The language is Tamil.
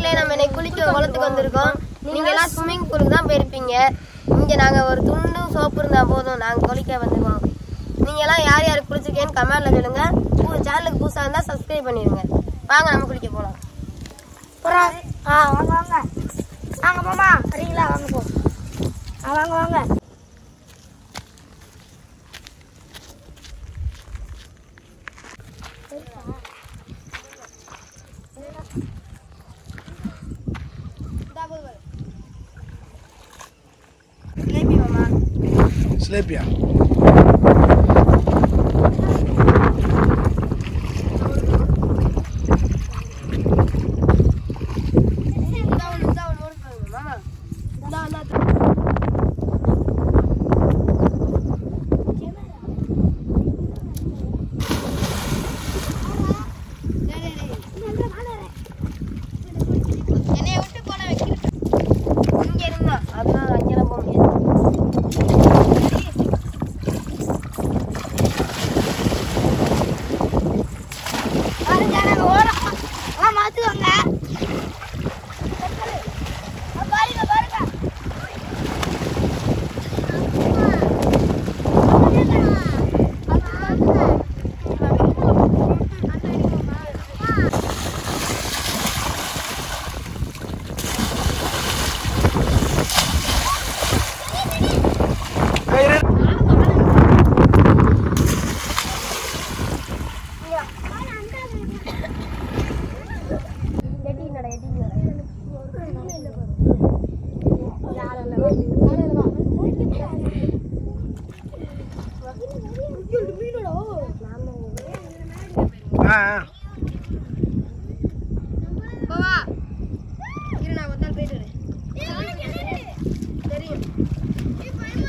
மக்களே நம்ம இன்னைக்கு குளிக்க குளத்துக்கு வந்திருக்கோம் நீங்க எல்லாம் ஸ்விம்மிங் பூலுக்கு தான் போயிருப்பீங்க இங்க நாங்க ஒரு துண்டும் சோப்பு இருந்தா போதும் நாங்க குளிக்க வந்துருக்கோம் நீங்க எல்லாம் யார் யார் குளிச்சிருக்கேன்னு கமெண்ட்ல சொல்லுங்க சேனலுக்கு புதுசா இருந்தா சப்ஸ்கிரைப் பண்ணிருங்க வாங்க நம்ம குளிக்க போலாம் போறோம் ஆ வாங்க வாங்க வாங்க மாமா வரீங்களா வாங்க போ ஆ வாங்க வாங்க ஸ்லேப்பியா என்னைய விட்டு போன வைக்கிறேன் இங்க இருந்தா அதான் அங்கெல்லாம் போக முடியாது பாருங்க நாங்க ஓரம் ஆ மாத்துவாங்க பாருங்க பாருங்க ஆ ஆ. போவா இரு நான் ஒரு நாள் போயிட்டு வரேன் தெரியும்